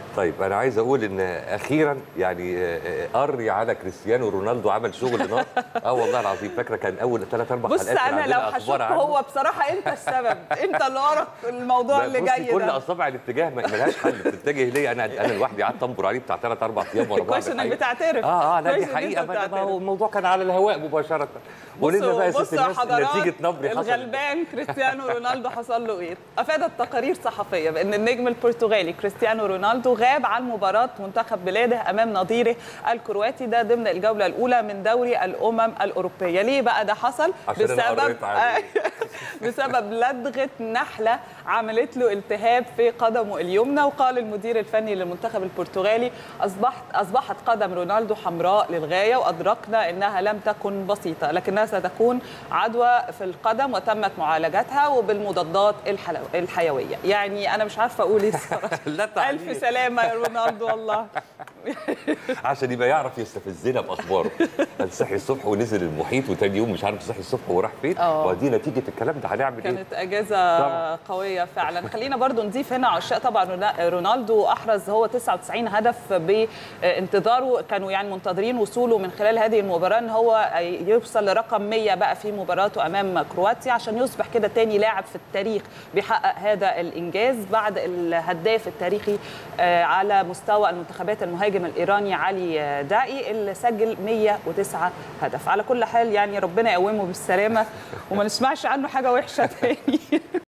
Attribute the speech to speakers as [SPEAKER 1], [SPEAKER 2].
[SPEAKER 1] طيب انا عايز اقول ان اخيرا يعني آه، آه، قري على كريستيانو رونالدو عمل شغل نار اه والله العظيم فاكره كان اول ثلاث اربع
[SPEAKER 2] بص
[SPEAKER 1] حلقات كان
[SPEAKER 2] انا
[SPEAKER 1] عندنا
[SPEAKER 2] لو
[SPEAKER 1] أخبار
[SPEAKER 2] هشوف
[SPEAKER 1] عنه.
[SPEAKER 2] هو بصراحه انت السبب انت اللي ورا الموضوع
[SPEAKER 1] لا،
[SPEAKER 2] اللي
[SPEAKER 1] بصي،
[SPEAKER 2] جاي
[SPEAKER 1] كل
[SPEAKER 2] ده
[SPEAKER 1] اصابع الاتجاه ما- ملهاش حل بتتجه ليا انا انا لوحدي قعدت انبر عليه بتاع ثلاث اربع ايام ورا بعض
[SPEAKER 2] كويس انك
[SPEAKER 1] الحقيقة.
[SPEAKER 2] بتعترف
[SPEAKER 1] اه اه لا
[SPEAKER 2] كويس
[SPEAKER 1] دي
[SPEAKER 2] إن
[SPEAKER 1] حقيقه
[SPEAKER 2] أنت
[SPEAKER 1] ما ما
[SPEAKER 2] بتعترف.
[SPEAKER 1] هو الموضوع كان على الهواء مباشره قولي لنا بقى يا ست
[SPEAKER 2] بصوا يا
[SPEAKER 1] الناس
[SPEAKER 2] حضرات
[SPEAKER 1] نتيجه نبري حصل
[SPEAKER 2] الغلبان كريستيانو رونالدو حصل له ايه؟ افادت تقارير صحفيه بان النجم البرتغالي كريستيانو رونالدو غاب عن مباراه منتخب بلاده امام نظيره الكرواتي ده ضمن الجوله الاولى من دوري الامم الاوروبيه، ليه بقى ده حصل؟
[SPEAKER 1] عشان أنا قريت عليه.
[SPEAKER 2] بسبب لدغه نحله عملت له التهاب في قدمه اليمنى وقال المدير الفني للمنتخب البرتغالي اصبحت اصبحت قدم رونالدو حمراء للغايه وادركنا انها لم تكن بسيطه لكنها ستكون عدوى في القدم وتمت معالجتها وبالمضادات الحلو... الحيويه يعني انا مش عارفه اقول ايه الصراحه
[SPEAKER 1] لا تعليق.
[SPEAKER 2] الف سلامه يا رونالدو والله
[SPEAKER 1] عشان يبقى يعرف يستفزنا باخباره قال صحي الصبح ونزل المحيط وتاني يوم مش عارف صحي الصبح وراح فين
[SPEAKER 2] آه.
[SPEAKER 1] ودي نتيجه الكلام ده هنعمل ايه
[SPEAKER 2] كانت اجازه
[SPEAKER 1] طبعاً.
[SPEAKER 2] قويه فعلا خلينا برضو نضيف هنا عشاق طبعا رونا- رونالدو احرز هو 99 هدف بانتظاره كانوا يعني منتظرين وصوله من خلال هذه المباراه ان هو يوصل لرقم 100 بقى في مباراته امام كرواتيا عشان يصبح كده تاني لاعب في التاريخ بيحقق هذا الانجاز بعد الهداف التاريخي آه، على مستوى المنتخبات المهاجم الايراني علي آه، داعي اللي سجل 109 هدف على كل حال يعني ربنا يقومه بالسلامه وما نسمعش عنه حاجه وحشه تاني